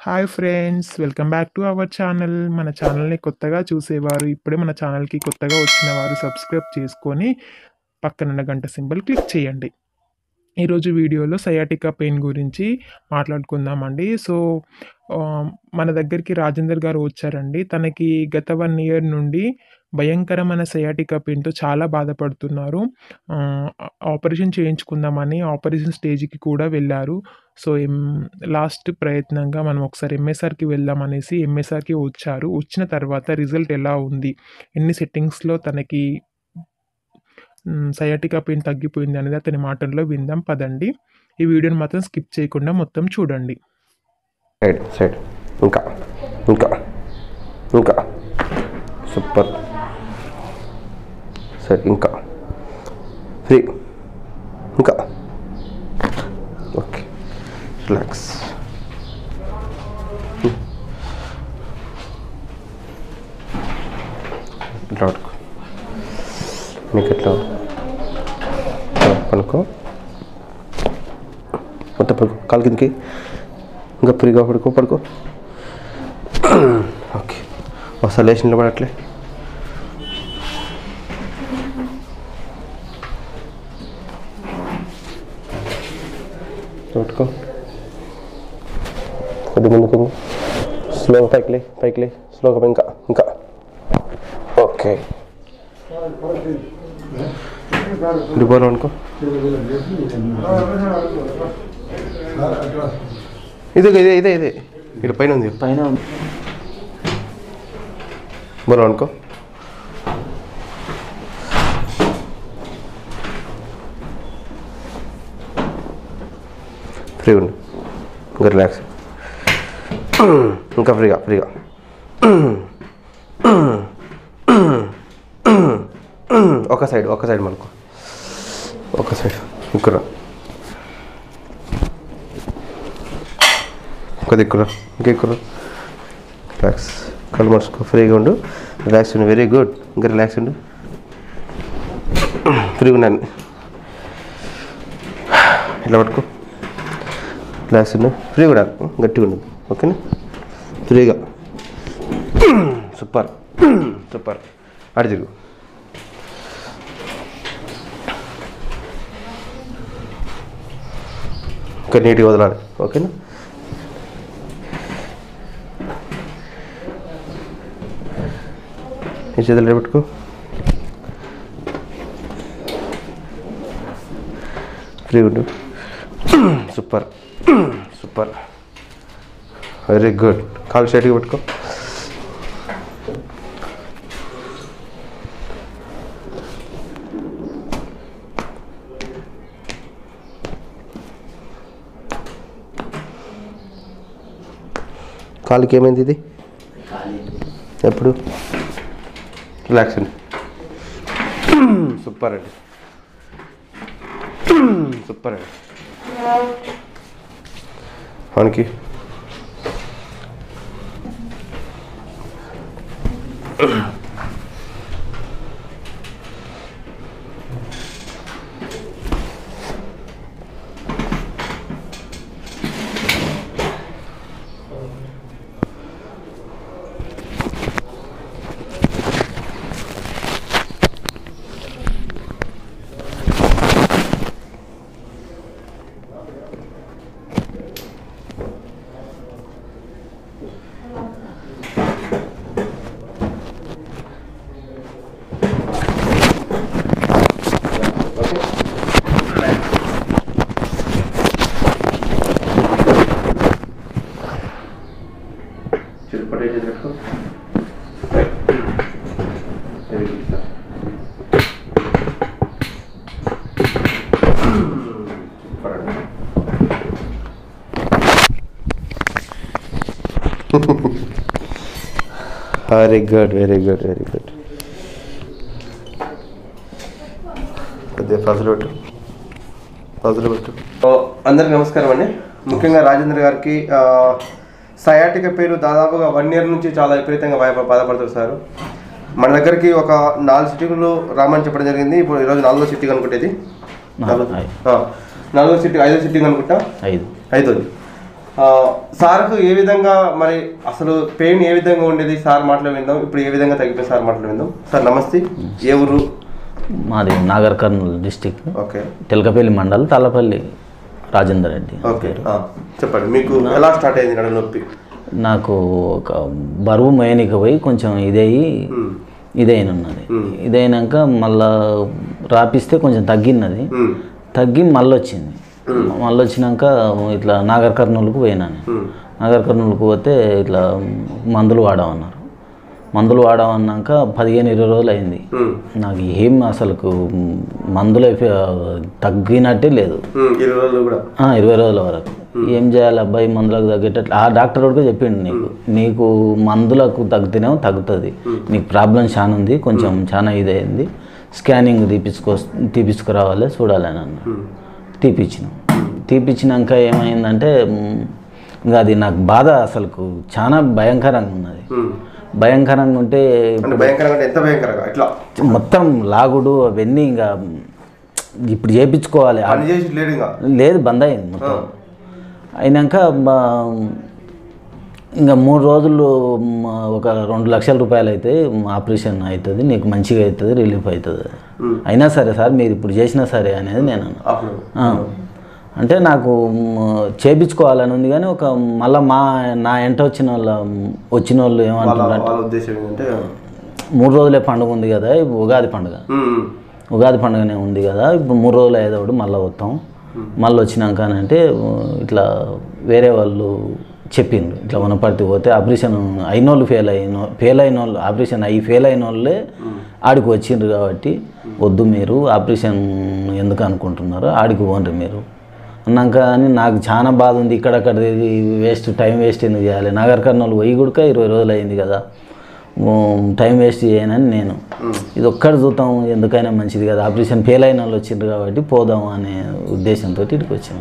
Hi friends welcome back to our channel మన ఛానల్ని కొత్తగా చూసేవారు ఇప్పుడే మన ఛానల్కి కొత్తగా వచ్చిన వారు సబ్స్క్రైబ్ చేసుకొని పక్కనున్న గంట సింబల్ క్లిక్ చేయండి ఈరోజు వీడియోలో సయాటికా పెయిన్ గురించి మాట్లాడుకుందామండి సో ఆ, మన దగ్గరికి రాజేందర్ గారు వచ్చారండి తనకి గత వన్ ఇయర్ నుండి భయంకరమైన సయాటికా పెయిన్తో చాలా బాధపడుతున్నారు ఆ, ఆపరేషన్ చేయించుకుందామని ఆపరేషన్ స్టేజ్కి కూడా వెళ్ళారు సో ఎం లాస్ట్ ప్రయత్నంగా మనం ఒకసారి ఎంఎస్ఆర్కి వెళ్దామనేసి ఎంఎస్ఆర్కి వచ్చారు వచ్చిన తర్వాత రిజల్ట్ ఎలా ఉంది ఎన్ని సెట్టింగ్స్లో తనకి సయాటికా పెయిన్ తగ్గిపోయింది అనేది అతని మాటల్లో విందాం పదండి ఈ వీడియోని మాత్రం స్కిప్ చేయకుండా మొత్తం చూడండి సైడ్ సైడ్ ఇంకా ఇంకా ఇంకా సూపర్ సరే ఇంకా ఫ్రీ ఇంకా ఓకే రిలాక్స్ ఇట్లా పడుకో నీకు ఎట్లా పడుకో మొత్తం పడుకో కాలు కిందకి ఇంకా ఫ్రీగా పడుకో పడుకో ఓకే ఒకసారి లేచి నిలబడట్లే పట్టుకో కొద్ది ముందుకు స్లోగా పైకి లే పైకి లే స్లోగా ఇంకా ఇంకా ఓకే డిపోలో అనుకో ఇదే ఇదే ఇదే ఇదే ఇక్కడ పైన ఉంది పైన ఉంది. బోలో అనుకో ఫ్రీ ఉండు ఇంకా రిలాక్స్ ఇంకా ఫ్రీగా ఫ్రీగా ఒక సైడ్ ఒక సైడ్ మనకు ఒక సైడ్ ఇక్కడ ఒక దిక్కురా ఇంకా ఎక్కువ రిలాక్స్ కళ్ళు మర్చుకో ఫ్రీగా ఉండు రిలాక్స్ ఉండు వెరీ గుడ్ ఇంకా రిలాక్స్ ఉండు ఫ్రీగా ఉన్నాను ఇలా పట్టుకో రిలాక్స్ ఉండు ఫ్రీగా ఉండాలి గట్టిగా ఉండు ఓకేనా ఫ్రీగా సూపర్ సూపర్ అడి తిరుగు ఇంకా నీట్గా వదలాలి ఓకేనా ఈ చేతులు పెట్టుకో ఫ్రీ ఉండు సూపర్ సూపర్ వెరీ గుడ్ కాలు స్ట్రైట్గా పెట్టుకో కాలుకి ఏమైంది ఇది ఎప్పుడు రిలాక్స్ అండి సూపర్ అండి సూపర్ అండి మనకి చిరుపటే చేసి వెరీ గుడ్ సార్ సూపర్ అండి very good very good very good కొద్దిగా పజలు పెట్టు పజలు పెట్టు అందరికి నమస్కారం అండి ముఖ్యంగా రాజేంద్ర గారికి ఆ, సయాటిక పేరు దాదాపుగా వన్ ఇయర్ నుంచి చాలా విపరీతంగా భయ బాధపడుతారు సార్ మన దగ్గరికి ఒక నాలుగు సిటీలు రామని చెప్పడం జరిగింది ఇప్పుడు ఈరోజు నాలుగో సిటీ అనుకుంటేది నాలుగు, ఐదు. నాలుగో సిటీ ఐదో సిట్టింగ్ అనుకుంటా ఐదు ఐదోది ఆ, సార్కు ఏ విధంగా మరి అసలు పెయిన్ ఏ విధంగా ఉండేది సార్ మాటలు విందాం ఇప్పుడు ఏ విధంగా తగ్గిపోయి సార్ మాటలు విందాం సార్ నమస్తే ఏ ఊరు మాది Nagar Kurnool district okay Telakapalli mandal Thalapalli Rajender Reddy okay ఆ, చెప్పండి మీకు ఎలా స్టార్ట్ అయింది నడు నొప్పి నాకు ఒక బరువు మోయనిక పోయి కొంచెం ఇదయ్యి ఉమ్, ఇదైన ఉన్నది ఇదైనాక మళ్ళా రాపిస్తే కొంచెం తగ్గినది ఉమ్, తగ్గి మళ్ళీ వచ్చింది మళ్ళీ వచ్చినాక ఇట్లా నాగర్ కర్నూలుకు పోయినాను ఉమ్, నాగర్ కర్నూలుకు పోతే ఇట్లా మందులు వాడమన్నారు మందులు వాడమన్నాక పదిహేను ఇరవై రోజులు అయింది ఉమ్, నాకు ఏం అసలుకు మందులు ఎఫె- తగ్గినట్టే లేదు ఉమ్, ఇరవై రోజులు కూడా ఆ, ఇరవై రోజుల వరకు ఏం చేయాలి అబ్బాయి మందులకు తగ్గేటట్లు ఆ డాక్టర్ కూడా చెప్పిండు నీకు నీకు మందులకు తగ్గితేనేమో తగ్గుతుంది నీకు ప్రాబ్లం చాలా ఉంది కొంచెం చాలా ఇదైంది స్కానింగ్ తీపించుకో తీపించుకురావాలి చూడాలి అని అన్నాడు ఉమ్, తీపిచ్చినాం తీపిచ్చినాక ఏమైందంటే మ్, ఇంకా అది నాకు బాధ అసలుకు చాలా భయంకరంగా ఉన్నది ఉమ్. భయంకరంగా ఉంటే అంటే భయంకరంగా అంటే ఎంత భయంకరంగా ఎట్లా మొత్తం లాగుడు అవన్నీ ఇంకా ఇప్పుడు చేయించుకోవాలి పని చేసి లేడు ఇంకా లేదు బంద్ అయింది మొత్తం అయినాక బా- ఇంకా మూడు రోజులు మ, ఒక రెండు లక్షల రూపాయలు అయితే ఆపరేషన్ అవుతుంది నీకు మంచిగా అవుతుంది రిలీఫ్ అవుతుంది అయినా సరే సార్ మీరు ఇప్పుడు చేసినా సరే అనేది నేను అన్నా. అప్పుడు ఆ. అంటే నాకు మ, చేపించుకోవాలని ఉంది కానీ ఒక మళ్ళీ మా నా ఎంట వచ్చిన వాళ్ళ వచ్చిన వాళ్ళు వాళ్ళ ఏమంటున్నారు వాళ్ళ ఉద్దేశం ఏంటంటే మూడు రోజులే పండుగ ఉంది కదా ఇప్పుడు ఉగాది పండుగ ఉమ్, ఉమ్, ఉగాది పండుగనే ఉంది కదా ఇప్పుడు మూడు రోజులు అయ్యేదోడు మళ్ళీ వస్తాం మళ్ళీ వచ్చినాక అంటే ఇట్లా వేరే వాళ్ళు చెప్పిండ్రు ఇట్లా వనపర్తి పోతే ఆపరేషన్ అయిన వాళ్ళు ఫెయిల్ అయిన ఫెయిల్ అయిన వాళ్ళు ఆపరేషన్ అయ్యి ఫెయిల్ అయిన వాళ్ళే ఆడికి వచ్చిండ్రు కాబట్టి వద్దు మీరు ఆపరేషన్ ఎందుకు అనుకుంటున్నారు ఆడికి పోండి మీరు అన్నాక అని నాకు చాలా బాధ ఉంది ఇక్కడక్కడ వేస్ట్ టైం వేస్ట్ ఎందుకు చేయాలి నాగర్ కర్నూలు పోయి కూడా ఇరవై రోజులు అయింది కదా ఓ, టైం వేస్ట్ చేయనని నేను ఇది ఒక్కటి చూద్దాం ఎందుకైనా మంచిది కదా ఆపరేషన్ ఫెయిల్ అయిన వాళ్ళు వచ్చిండ్రు కాబట్టి పోదాం అనే ఉద్దేశంతో ఇక్కడికి వచ్చాము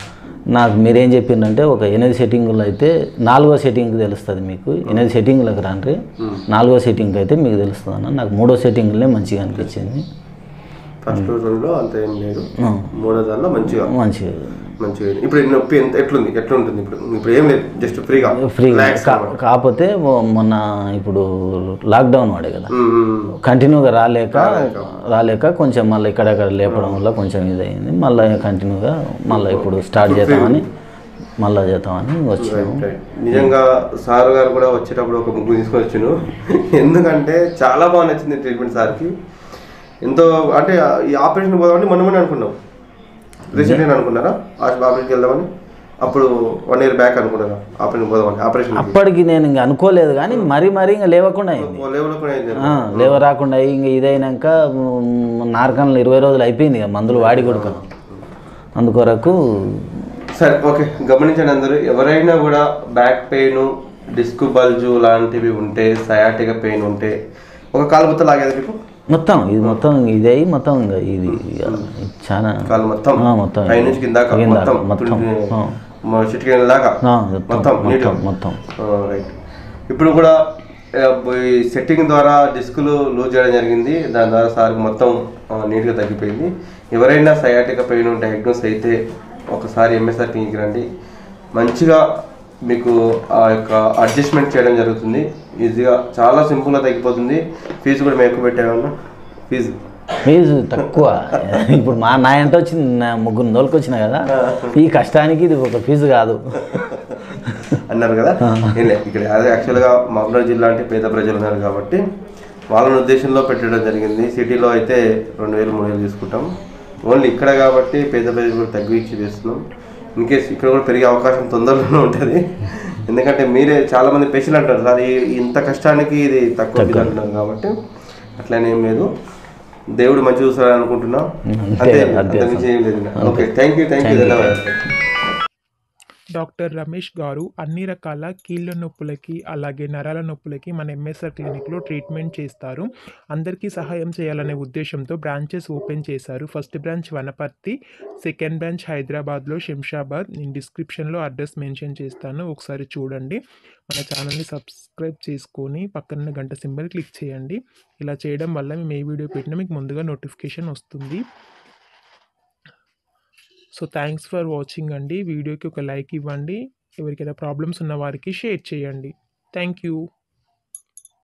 నాకు మీరేం చెప్పిందంటే ఒక ఎనిమిది సెట్టింగులు అయితే నాలుగో సెట్టింగ్ తెలుస్తుంది మీకు ఎనిమిది సెట్టింగులకు రండి నాలుగో సెట్టింగ్ అయితే మీకు తెలుస్తుంది అన్న నాకు మూడో సెట్టింగ్లే మంచిగా అనిపించింది ఫస్ట్ రెండులో అంత ఏం లేదు ఆ, మూడో దానిలో మంచిగా మంచిగా మంచిగా అయింది. ఇప్పుడు ఈ నొప్పి ఎంత ఎట్లుంది ఎట్లుంటుంది ఇప్పుడు ఇప్పుడు ఏం లేదు జస్ట్ ఫ్రీగా ఫ్రీ Relax కాకపోతే ఓ- మొన్న ఇప్పుడు లాక్డౌన్ వాడే కదా ఉమ్, ఉమ్, కంటిన్యూగా రాలేక రాలేక కొంచెం మళ్ళీ ఇక్కడక్కడ లేపడం వల్ల కొంచెం ఇదయింది మళ్ళీ కంటిన్యూగా మళ్ళీ ఇప్పుడు స్టార్ట్ చేద్దామని మళ్ళీ చేద్దామని వచ్చాము రైట్. నిజంగా సార్ గారు కూడా వచ్చేటప్పుడు ఒక ముగ్గురు తీసుకొని వచ్చిను ఎందుకంటే చాలా బాగా నచ్చింది ట్రీట్మెంట్ సార్కి ఎంతో అంటే ఈ ఆపరేషన్ పోదామని మనం మొన్న అనుకున్నాం రీసెంట్గా అనుకున్నారా ఆపరేషన్కి వెళ్దామని అప్పుడు వన్ ఇయర్ బ్యాక్ అనుకున్నారా ఆపరేషన్ పోదామని ఆపరేషన్ అప్పటికి నేను ఇంక అనుకోలేదు కానీ మరీ మరీ ఇంకా లేవకుండా అయింది లెవెల్ కూడా అయింది ఆ, లేవ రాకుండా అయ్యి ఇంక ఇదైనాక మ్, నారకన్లు ఇరవై రోజులు అయిపోయింది ఇక మందులు వాడి కొడుక అందుకొరకు సరే ఓకే గమనించండి అందరూ ఎవరైనా కూడా బ్యాక్ పెయిన్ డిస్క్ బల్జు లాంటివి ఉంటే సయాటిక పెయిన్ ఉంటే ఒక కాలు మొత్తం లాగేది మీకు మొత్తం ఇది మొత్తం ఇది అయ్యి మొత్తం ఇంకా ఇది ఇక చాలా కాలు మొత్తం ఆ, మొత్తం పై నుంచి కింద కిందాక, మొత్తం మొత్తం ఆ. చిటికెన్ దాకా ఆ, మొత్తం మొత్తం నీట్గా మొత్తం మొత్తం రైట్ ఇప్పుడు కూడా ఆ, ఈ సెట్టింగ్ ద్వారా డిస్కులు లూజ్ చేయడం జరిగింది దాని ద్వారా సార్ మొత్తం ఆ, నీట్గా తగ్గిపోయింది ఎవరైనా సయాటిక పెయిన్ డయాగ్నోస్ అయితే ఒకసారి ఎంఎస్ఆర్ క్లినిక్ రండి మంచిగా మీకు ఆ యొక్క అడ్జస్ట్మెంట్ చేయడం జరుగుతుంది ఈజీగా చాలా సింపుల్గా తగ్గిపోతుంది ఫీజు కూడా మేము ఎక్కువ పెట్టామన్నా ఫీజు ఫీజు తక్కువ ఇప్పుడు మా నా ఎంట వచ్చింది నా ముగ్గురు నోళ్ళకి వచ్చిన కదా ఈ కష్టానికి ఇది ఒక ఫీజు కాదు అన్నారు కదా ఏం లేదు ఇక్కడ అదే యాక్చువల్గా మహబూబ్నగర్ జిల్లా అంటే పేద ప్రజలు ఉన్నారు కాబట్టి వాళ్ళని ఉద్దేశంలో పెట్టడం జరిగింది సిటీలో అయితే రెండు వేలు మూడు వేలు తీసుకుంటాం ఓన్లీ ఇక్కడ కాబట్టి పేద ప్రజలు కూడా తగ్గించి చేస్తున్నాం ఇన్ కేస్ ఇక్కడ కూడా పెరిగే అవకాశం తొందరలోనే ఉంటుంది ఎందుకంటే మీరే చాలా మంది పేషెంట్ అంటారు సార్ ఈ- ఇంత కష్టానికి ఇది తక్కువ బిల్ అంటున్నారు కాబట్టి అట్లనే ఏం లేదు దేవుడు మంచి చూస్తారని అనుకుంటున్నాం అంతే అంతే అంతకుమించి ఏం లేదు okay thank you thank you ధన్యవాదాలు డాక్టర్ రమేష్ గారు అన్ని రకాల కీళ్ళ నొప్పులకి అలాగే నరాల నొప్పులకి మన ఎంఎస్ఆర్ క్లినిక్లో ట్రీట్మెంట్ చేస్తారు అందరికీ సహాయం చేయాలనే ఉద్దేశంతో బ్రాంచెస్ ఓపెన్ చేశారు first branch Wanaparthy second branch హైదరాబాద్లో శంషాబాద్ నేను డిస్క్రిప్షన్లో అడ్రస్ మెన్షన్ చేస్తాను ఒకసారి చూడండి మన ఛానల్ని సబ్స్క్రైబ్ చేసుకొని పక్కన గంట సింబల్ క్లిక్ చేయండి ఇలా చేయడం వల్ల మేము ఏ వీడియో పెట్టినా మీకు ముందుగా నోటిఫికేషన్ వస్తుంది సో థ్యాంక్స్ ఫర్ వాచింగ్ అండి వీడియోకి ఒక లైక్ ఇవ్వండి ఎవరికైనా ప్రాబ్లమ్స్ ఉన్న వారికి షేర్ చేయండి థ్యాంక్ యూ